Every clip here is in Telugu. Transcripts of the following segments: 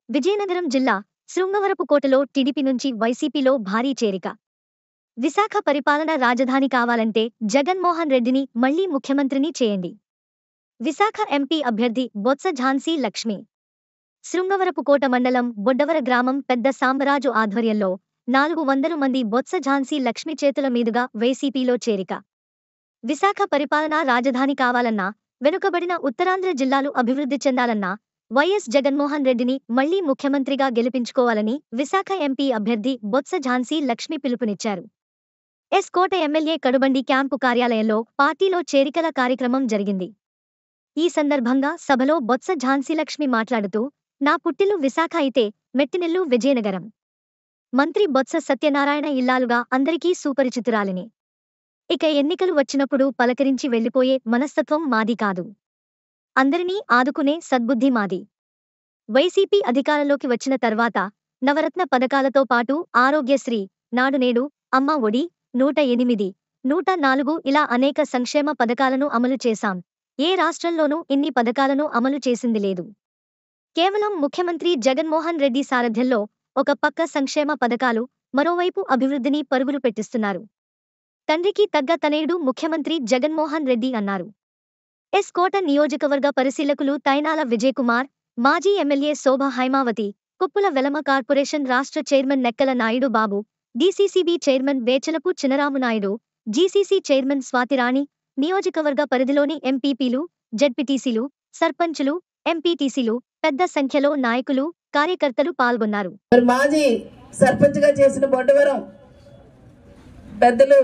విజయనగరం జిల్లా శృంగవరపుకోటలో టీడీపీ నుంచి వైసీపీలో భారీ చేరిక విశాఖ పరిపాలన రాజధాని కావాలంటే జగన్మోహన్ రెడ్డిని మళ్లీ ముఖ్యమంత్రిని చేయండి విశాఖ ఎంపీ అభ్యర్థి బొత్స ఝాన్సీ లక్ష్మి శృంగవరపుకోట మండలం బొడ్డవర గ్రామం పెద్ద సాంబరాజు ఆధ్వర్యంలో నాలుగు వందల మంది బొత్స ఝాన్సీ లక్ష్మి చేతుల మీదుగా వైసీపీలో చేరిక విశాఖ పరిపాలనా రాజధాని కావాలన్నా వెనుకబడిన ఉత్తరాంధ్ర జిల్లాలు అభివృద్ధి చెందాలన్నా వైఎస్ జగన్మోహన్ రెడ్డిని మళ్లీ ముఖ్యమంత్రిగా గెలిపించుకోవాలని విశాఖ ఎంపీ అభ్యర్థి బొత్స ఝాన్సీ లక్ష్మి పిలుపునిచ్చారు S Kota MLA Kadubandi camp కార్యాలయంలో పార్టీలో చేరికల కార్యక్రమం జరిగింది ఈ సందర్భంగా సభలో బొత్స ఝాన్సీ లక్ష్మి మాట్లాడుతూ నా పుట్టిల్లు విశాఖ అయితే మెట్టినిల్లు విజయనగరం మంత్రి బొత్స సత్యనారాయణ ఇల్లాలుగా అందరికీ సుపరిచితురాలిని ఇక ఎన్నికలు వచ్చినప్పుడు పలకరించి వెళ్లిపోయే మనస్తత్వం మాది కాదు అందరినీ ఆదుకునే సద్బుద్ధి మాది వైసీపీ అధికారంలోకి వచ్చిన తర్వాత నవరత్న పథకాలతో పాటు ఆరోగ్యశ్రీ నాడు నేడు అమ్మ ఒడి నూట ఎనిమిది నూట నాలుగు ఇలా అనేక సంక్షేమ పథకాలను అమలు చేశాం ఏ రాష్ట్రంలోనూ ఇన్ని పథకాలను అమలు చేసింది లేదు కేవలం ముఖ్యమంత్రి జగన్మోహన్ రెడ్డి సారథ్యంలో ఒక పక్క సంక్షేమ పథకాలు మరోవైపు అభివృద్ధిని పరుగులు పెట్టిస్తున్నారు తండ్రికి తగ్గ తనయుడు ముఖ్యమంత్రి జగన్మోహన్ రెడ్డి అన్నారు ఎస్ కోట నియోజకవర్గ పరిశీలకులు తైనాల విజయకుమార్ మాజీ ఎమ్మెల్యే శోభ హైమావతి కుప్పుల వెలమ కార్పొరేషన్ రాష్ట్ర chairman Nekkala Naidu Babu DCCB chairman Vechalapu Chinaramu Naidu GCC chairman Swathirani నియోజకవర్గ పరిధిలోని ఎంపీపీలు జడ్పీటీసీలు సర్పంచులు ఎంపీటీసీలు పెద్ద సంఖ్యలో నాయకులు కార్యకర్తలు పాల్గొన్నారు మరి మాజీ సర్పంచ్ గా చేసిన బొడ్డవరం పెద్దలు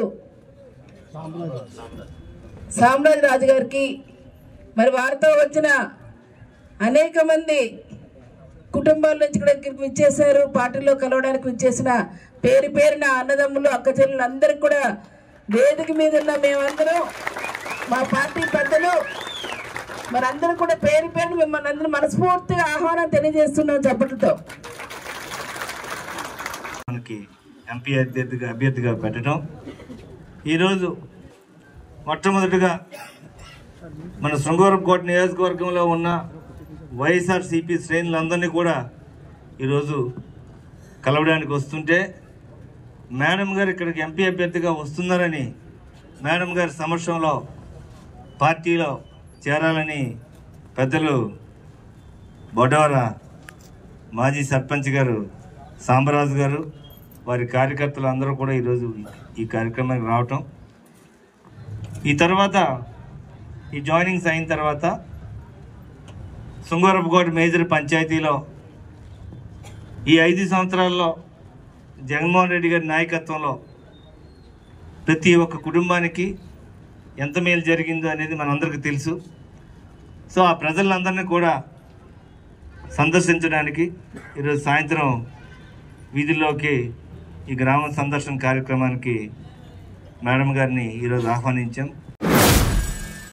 సామ్రాజ్ రాజు గారికి మరి వారితో వచ్చిన అనేక మంది కుటుంబాల నుంచి కూడా ఇక్కడికి విచ్చేశారు పార్టీలో కలవడానికి విచ్చేసిన పేరు పేరున అన్నదమ్ములు అక్క చెల్లెలు అందరికి కూడా వేదిక మీద ఉన్న మేమందరం మా పార్టీ పెద్దలు మరి అందరూ కూడా పేరు పేరున మిమ్మల్ని అందరూ మనస్ఫూర్తిగా ఆహ్వానం తెలియజేస్తున్నాం చప్పట్లతో మనకి ఎంపీ అభ్యర్థిగా అభ్యర్థిగా పెట్టడం ఈరోజు మొట్టమొదటిగా మన శృంగవరపుకోట నియోజకవర్గంలో ఉన్న వైఎస్ఆర్సీపీ శ్రేణులందరినీ కూడా ఈరోజు కలవడానికి వస్తుంటే మేడం గారు ఇక్కడికి ఎంపీ అభ్యర్థిగా వస్తున్నారని మేడం గారి సమక్షంలో పార్టీలో చేరాలని పెద్దలు బొడవర మాజీ సర్పంచ్ గారు సాంబరాజు గారు వారి కార్యకర్తలు అందరూ కూడా ఈరోజు ఈ కార్యక్రమానికి రావటం ఈ తర్వాత ఈ జాయినింగ్స్ అయిన తర్వాత సుంగరపుకోట మేజర్ పంచాయతీలో ఈ ఐదు సంవత్సరాల్లో జగన్మోహన్ రెడ్డి గారి నాయకత్వంలో ప్రతి ఒక్క కుటుంబానికి ఎంత మేలు జరిగిందో అనేది మనందరికీ తెలుసు సో ఆ ప్రజలందరినీ కూడా సందర్శించడానికి ఈరోజు సాయంత్రం వీధుల్లోకి ఈ గ్రామ సందర్శన కార్యక్రమానికి మేడం గారిని ఈరోజు ఆహ్వానించాం